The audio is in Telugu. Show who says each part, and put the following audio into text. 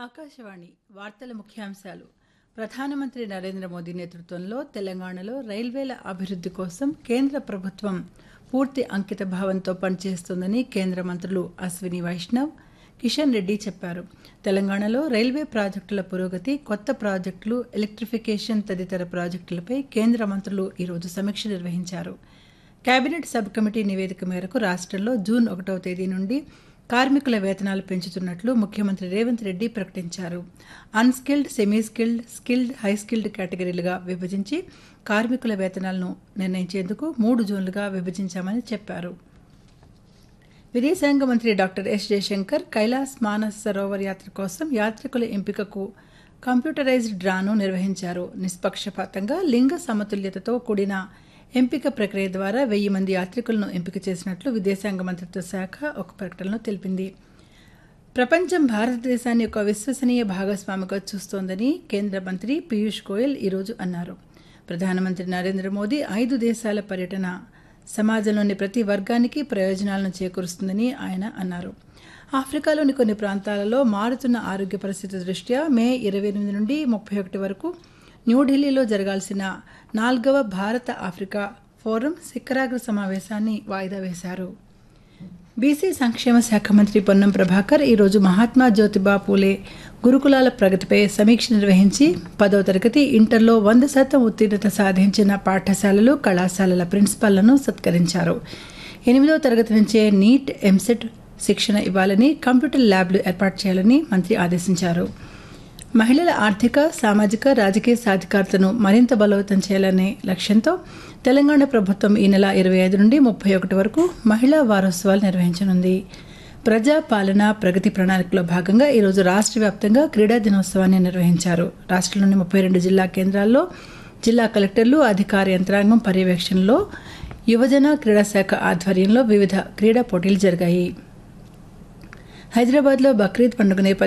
Speaker 1: ఆకాశవాణి వార్తల ముఖ్యాంశాలు ప్రధానమంత్రి నరేంద్ర మోదీ నేతృత్వంలో తెలంగాణలో రైల్వేల అభివృద్ధి కోసం కేంద్ర ప్రభుత్వం పూర్తి అంకిత భావంతో పనిచేస్తోందని కేంద్ర మంత్రులు అశ్విని వైష్ణవ్ కిషన్ రెడ్డి చెప్పారు తెలంగాణలో రైల్వే ప్రాజెక్టుల పురోగతి కొత్త ప్రాజెక్టులు ఎలక్ట్రిఫికేషన్ తదితర ప్రాజెక్టులపై కేంద్ర మంత్రులు ఈరోజు సమీక్ష నిర్వహించారు కేబినెట్ సబ్ కమిటీ నివేదిక మేరకు రాష్ట్రంలో జూన్ ఒకటవ తేదీ నుండి కార్మికుల వేతనాలు పెంచుతున్నట్లు ముఖ్యమంత్రి రేవంత్ రెడ్డి ప్రకటించారు unskilled semi skilled skilled high skilled కేటగిరీలుగా విభజించి కార్మికుల వేతనాలను నిర్ణయించేందుకు మూడు జోన్లుగా విభజించామని చెప్పారు విదేశాంగ మంత్రి డాక్టర్ ఎస్ జయశంకర్ కైలాస్ మానస్ సరోవర్ యాత్ర కోసం యాత్రికుల ఎంపికకు కంప్యూటరైజ్డ్ డ్రాను నిర్వహించారు నిష్పక్షపాతంగా లింగ సమతుల్యతతో కూడిన ఎంపిక ప్రక్రియ ద్వారా వెయ్యి మంది యాత్రికులను ఎంపిక చేసినట్లు విదేశాంగ మంత్రిత్వ శాఖ ఒక ప్రకటనలో తెలిపింది ప్రపంచం భారతదేశాన్ని ఒక విశ్వసనీయ భాగస్వామిగా చూస్తోందని కేంద్ర మంత్రి పీయూష్ గోయల్ ఈరోజు అన్నారు ప్రధానమంత్రి నరేంద్ర మోదీ ఐదు దేశాల పర్యటన సమాజంలోని ప్రతి వర్గానికి ప్రయోజనాలను చేకూరుస్తుందని ఆయన అన్నారు ఆఫ్రికాలోని కొన్ని ప్రాంతాలలో మారుతున్న ఆరోగ్య పరిస్థితి దృష్ట్యా మే ఇరవై ఎనిమిది నుండి ముప్పై ఒకటి వరకు న్యూఢిల్లీలో జరగాల్సిన నాల్గవ భారత ఆఫ్రికా ఫోరం శిఖరాగ్ర సమావేశాన్ని వాయిదా వేశారు బీసీ సంక్షేమ శాఖ మంత్రి పొన్నం ప్రభాకర్ ఈరోజు మహాత్మా జ్యోతిబా పూలే గురుకులాల ప్రగతిపై సమీక్ష నిర్వహించి పదవ తరగతి ఇంటర్లో వంద శాతం ఉత్తీర్ణత సాధించిన పాఠశాలలు కళాశాలల ప్రిన్సిపాల్లను సత్కరించారు ఎనిమిదవ తరగతి నుంచే నీట్ ఎంసెట్ శిక్షణ ఇవ్వాలని కంప్యూటర్ ల్యాబ్లు ఏర్పాటు చేయాలని మంత్రి ఆదేశించారు మహిళల ఆర్థిక సామాజిక రాజకీయ సాధికారతను మరింత బలోపేతం చేయాలనే లక్ష్యంతో తెలంగాణ ప్రభుత్వం ఈ నెల ఇరవై ఐదు నుండి ముప్పై ఒకటి వరకు మహిళా వారోత్సవాలు నిర్వహించనుంది ప్రజా పాలన ప్రగతి ప్రణాళికలో భాగంగా ఈరోజు రాష్ట్ర వ్యాప్తంగా క్రీడా దినోత్సవాన్ని నిర్వహించారు రాష్ట్రంలోని ముప్పై రెండు జిల్లా కేంద్రాల్లో జిల్లా కలెక్టర్లు అధికార యంత్రాంగం పర్యవేక్షణలో యువజన క్రీడా శాఖ ఆధ్వర్యంలో వివిధ క్రీడా పోటీలు జరిగాయి హైదరాబాద్లో బక్రీద్ పండుగ నేపథ్యంలో